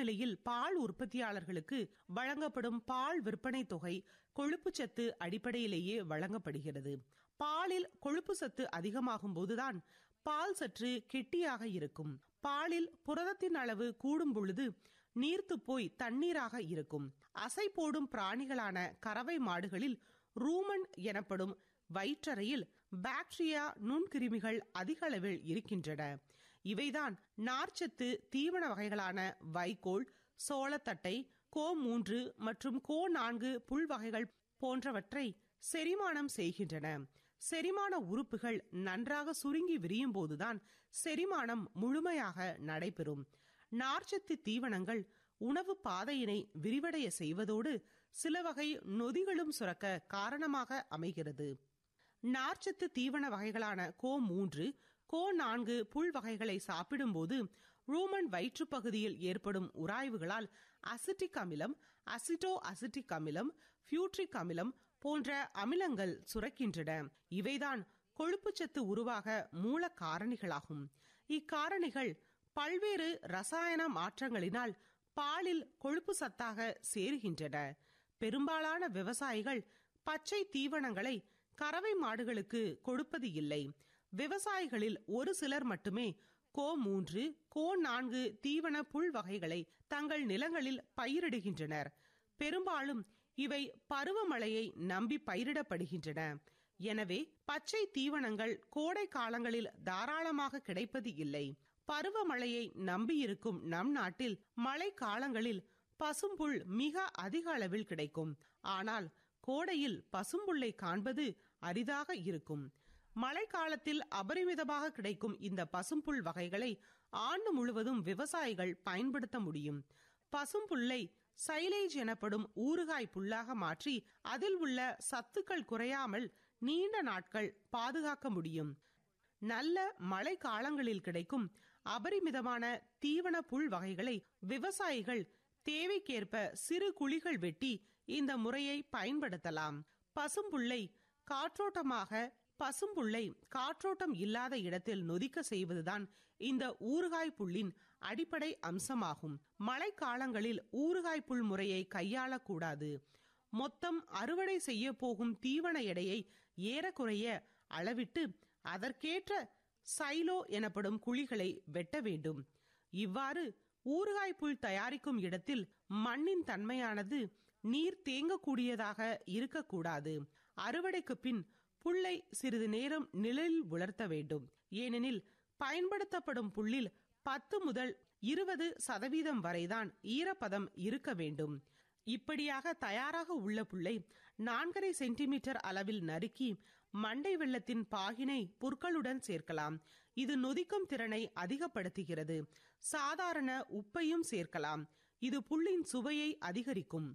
சூழ்நிலையில் பால் உற்பத்தியாளர்களுக்கு வழங்கப்படும் பால் விற்பனை தொகை கொழுப்புச்சத்து அடிப்படையிலேயே வழங்கப்படுகிறது பாலில் கொழுப்பு சத்து அதிகமாகும் போதுதான் பால் சற்று கெட்டியாக இருக்கும் பாலில் புரதத்தின் அளவு கூடும் பொழுது நீர்த்து போய் தண்ணீராக இருக்கும் அசை போடும் பிராணிகளான கறவை மாடுகளில் ரூமன் எனப்படும் வயிற்றறையில் பாக்டீரியா நுண்கிருமிகள் அதிக அளவில் இருக்கின்றன இவைதான் நார்ச்சத்து தீவன வகைகளான வைக்கோல் சோளத்தட்டை கோ மூன்று மற்றும் கோ நான்கு புல் வகைகள் போன்றவற்றை செரிமானம் செய்கின்றன செரிமான உறுப்புகள் நன்றாக சுருங்கி விரியும் போதுதான் செரிமானம் முழுமையாக நடைபெறும் நார்ச்சத்து தீவனங்கள் உணவு பாதையினை விரிவடைய செய்வதோடு சில வகை நொதிகளும் சுரக்க காரணமாக அமைகிறது நார்ச்சத்து தீவன வகைகளான கோ மூன்று கோ நான்கு புல் வகைகளை சாப்பிடும்போது ரூமன் வயிற்றுப் பகுதியில் ஏற்படும் உராய்வுகளால் அசிட்டிக் அமிலம் அசிட்டோ அசிட்டிக் அமிலம் பியூட்ரிக் அமிலம் போன்ற அமிலங்கள் சுரக்கின்றன இவைதான் கொழுப்புச்சத்து உருவாக மூல காரணிகளாகும் இக்காரணிகள் பல்வேறு ரசாயன மாற்றங்களினால் பாலில் கொழுப்பு சத்தாக சேருகின்றன பெரும்பாலான விவசாயிகள் பச்சை தீவனங்களை கறவை மாடுகளுக்கு கொடுப்பது இல்லை விவசாயிகளில் ஒரு சிலர் மட்டுமே கோ மூன்று கோ நான்கு தீவன புல் வகைகளை தங்கள் நிலங்களில் பயிரிடுகின்றனர் பெரும்பாலும் இவை பருவமழையை நம்பி பயிரிடப்படுகின்றன எனவே பச்சை தீவனங்கள் கோடை காலங்களில் தாராளமாக கிடைப்பது இல்லை பருவமழையை நம்பியிருக்கும் நம் நாட்டில் மழை காலங்களில் பசும்புல் மிக அதிக அளவில் கிடைக்கும் ஆனால் கோடையில் பசும்புல்லை காண்பது அரிதாக இருக்கும் மழை காலத்தில் அபரிமிதமாக கிடைக்கும் இந்த பசும்புல் வகைகளை ஆண்டு முழுவதும் விவசாயிகள் பயன்படுத்த முடியும் பசும்புல்லை சைலேஜ் எனப்படும் ஊறுகாய் புல்லாக மாற்றி அதில் உள்ள சத்துக்கள் குறையாமல் நீண்ட நாட்கள் பாதுகாக்க முடியும் நல்ல மழை காலங்களில் கிடைக்கும் அபரிமிதமான தீவன புல் வகைகளை விவசாயிகள் தேவைக்கேற்ப சிறு குழிகள் வெட்டி இந்த முறையை பயன்படுத்தலாம் பசும்புல்லை காற்றோட்டமாக பசும்புல்லை காற்றோட்டம் இல்லாத இடத்தில் நொதிக்க செய்வதுதான் இந்த ஊறுகாய் புல்லின் அடிப்படை அம்சமாகும் மழை காலங்களில் ஊறுகாய் புல் முறையை கையாளக்கூடாது மொத்தம் அறுவடை செய்ய போகும் தீவன எடையை ஏறக்குறைய அளவிட்டு அதற்கேற்ற சைலோ எனப்படும் குழிகளை வெட்ட வேண்டும் இவ்வாறு ஊறுகாய் புல் தயாரிக்கும் இடத்தில் மண்ணின் தன்மையானது நீர் தேங்கக்கூடியதாக இருக்கக்கூடாது அறுவடைக்கு பின் புல்லை சிறிது நேரம் நிழலில் உலர்த்த வேண்டும் ஏனெனில் பயன்படுத்தப்படும் புல்லில் பத்து முதல் இருபது சதவீதம் வரைதான் ஈரப்பதம் இருக்க வேண்டும் இப்படியாக தயாராக உள்ள புல்லை நான்கரை சென்டிமீட்டர் அளவில் நறுக்கி மண்டை வெள்ளத்தின் பாகினை புற்களுடன் சேர்க்கலாம் இது நொதிக்கும் திறனை அதிகப்படுத்துகிறது சாதாரண உப்பையும் சேர்க்கலாம் இது புல்லின் சுவையை அதிகரிக்கும்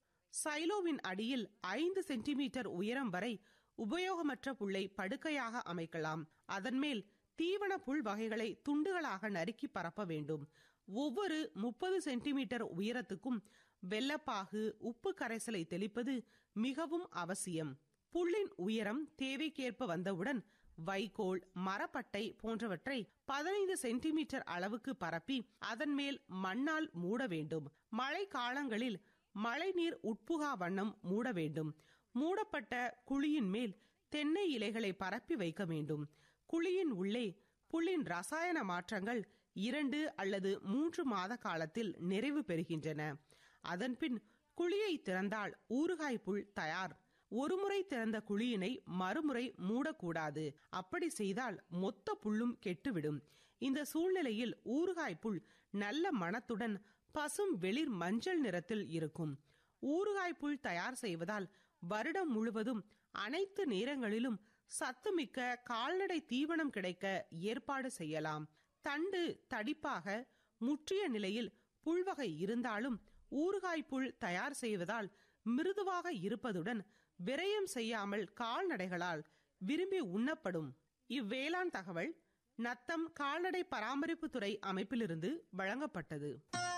சைலோவின் அடியில் ஐந்து சென்டிமீட்டர் உயரம் வரை உபயோகமற்ற புல்லை படுக்கையாக அமைக்கலாம் அதன் மேல் தீவன புல் வகைகளை துண்டுகளாக நறுக்கி பரப்ப வேண்டும் ஒவ்வொரு முப்பது சென்டிமீட்டர் உயரத்துக்கும் வெள்ளப்பாகு உப்பு கரைசலை தெளிப்பது மிகவும் அவசியம் புல்லின் உயரம் தேவைக்கேற்ப வந்தவுடன் வைக்கோல் மரப்பட்டை போன்றவற்றை பதினைந்து சென்டிமீட்டர் அளவுக்கு பரப்பி அதன் மேல் மண்ணால் மூட வேண்டும் மழை காலங்களில் மழைநீர் உட்புகா வண்ணம் மூட வேண்டும் மூடப்பட்ட குழியின் மேல் தென்னை இலைகளை பரப்பி வைக்க வேண்டும் குழியின் உள்ளே புல்லின் ரசாயன மாற்றங்கள் இரண்டு அல்லது மூன்று மாத காலத்தில் நிறைவு பெறுகின்றன அதன்பின் குழியை திறந்தால் ஊறுகாய் புல் தயார் ஒருமுறை திறந்த குழியினை மறுமுறை மூடக்கூடாது அப்படி செய்தால் மொத்த புல்லும் கெட்டுவிடும் இந்த சூழ்நிலையில் ஊறுகாய் புல் நல்ல மணத்துடன் பசும் வெளிர் மஞ்சள் நிறத்தில் இருக்கும் ஊறுகாய் புல் தயார் செய்வதால் வருடம் முழுவதும் அனைத்து நேரங்களிலும் சத்துமிக்க கால்நடை தீவனம் கிடைக்க ஏற்பாடு செய்யலாம் தண்டு தடிப்பாக முற்றிய நிலையில் புல்வகை இருந்தாலும் ஊறுகாய் புல் தயார் செய்வதால் மிருதுவாக இருப்பதுடன் விரயம் செய்யாமல் கால்நடைகளால் விரும்பி உண்ணப்படும் இவ்வேளாண் தகவல் நத்தம் கால்நடை பராமரிப்புத்துறை அமைப்பிலிருந்து வழங்கப்பட்டது